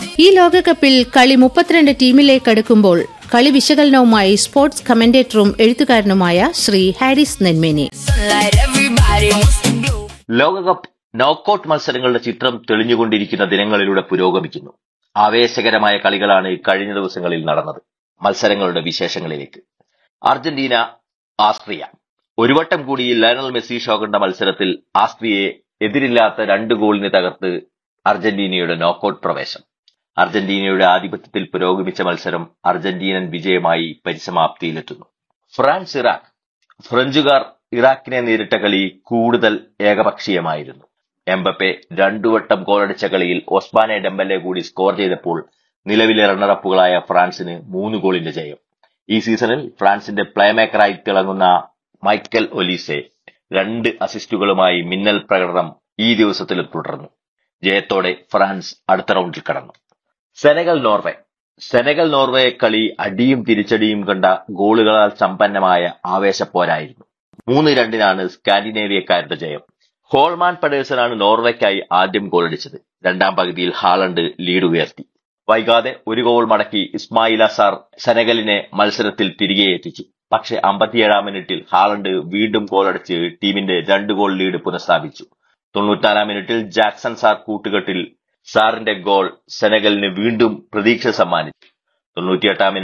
ഈ ലോകകപ്പിൽ കളി മുപ്പത്തിരണ്ട് ടീമിലേക്ക് അടുക്കുമ്പോൾ കളി വിശകലനവുമായി സ്പോർട്സ് കമന്റേറ്ററും എഴുത്തുകാരനുമായ Shri Haris Nenmeni Sunlight, everybody wants to glow. ലോകകപ്പ് നോക്കൌട്ട് മത്സരങ്ങളുടെ ചിത്രം തെളിഞ്ഞുകൊണ്ടിരിക്കുന്ന ദിനങ്ങളിലൂടെ പുരോഗമിക്കുന്നു ആവേശകരമായ കളികളാണ് കഴിഞ്ഞ ദിവസങ്ങളിൽ നടന്നത് മത്സരങ്ങളുടെ വിശേഷങ്ങളിലേക്ക് അർജന്റീന ആസ്ട്രിയ ഒരു വട്ടം കൂടി ലയണൽ മെസ്സി ഷോ കണ്ട മത്സരത്തിൽ ആസ്ട്രിയയെ എതിരില്ലാത്ത രണ്ട് ഗോളിന് തകർത്ത് അർജന്റീനയുടെ നോക്കൌട്ട് പ്രവേശം അർജന്റീനയുടെ ആധിപത്യത്തിൽ പുരോഗമിച്ച മത്സരം അർജന്റീനൻ വിജയമായി പരിസമാപ്തിയിലെത്തുന്നു ഫ്രാൻസ് ഇറാഖ് ഫ്രഞ്ചുകാർ ഇറാഖിനെ നേരിട്ട കളി കൂടുതൽ ഏകപക്ഷീയമായിരുന്നു എംബപ്പെ രണ്ടു വട്ടം ഗോളടിച്ച കളിയിൽ ഒസ്മാനെ ഡെമ്പലെ കൂടി സ്കോർ ചെയ്തപ്പോൾ നിലവിലെ റണ്ണറപ്പുകളായ ഫ്രാൻസിന് മൂന്ന് ഗോളിന്റെ ജയം ഈ സീസണിൽ ഫ്രാൻസിന്റെ പ്ലേമേക്കറായി തിളങ്ങുന്ന മൈക്കൽ ഒലീസെ രണ്ട് അസിസ്റ്റുകളുമായി മിന്നൽ പ്രകടനം ഈ ദിവസത്തിലും തുടർന്നു ജയത്തോടെ ഫ്രാൻസ് അടുത്ത റൗണ്ടിൽ കടന്നു സെനഗൽ നോർവേ സെനഗൽ നോർവേ കളി അടിയും തിരിച്ചടിയും കണ്ട ഗോളുകളാൽ സമ്പന്നമായ ആവേശപ്പോരായിരുന്നു മൂന്ന് രണ്ടിനാണ് സ്കാൻഡിനേവിയക്കാരുടെ ജയം ഹോൾമാൻ പഡേഴ്സനാണ് നോർവേക്കായി ആദ്യം ഗോളടിച്ചത് രണ്ടാം പകുതിയിൽ ഹാളണ്ട് ലീഡ് ഉയർത്തി വൈകാതെ ഒരു ഗോൾ മടക്കി ഇസ്മായിൽ അസാർ സെനഗലിനെ മത്സരത്തിൽ തിരികെ എത്തിച്ചു പക്ഷേ അമ്പത്തിയേഴാം മിനിറ്റിൽ ഹാളണ്ട് വീണ്ടും ഗോളടിച്ച് ടീമിന്റെ രണ്ട് ഗോൾ ലീഡ് പുനഃസ്ഥാപിച്ചു തൊണ്ണൂറ്റാറാം മിനിറ്റിൽ ജാക്സൺ സാർ കൂട്ടുകെട്ടിൽ സാറിന്റെ ഗോൾ സെനഗലിന് വീണ്ടും പ്രതീക്ഷ സമ്മാനിച്ചു തൊണ്ണൂറ്റിയെട്ടാം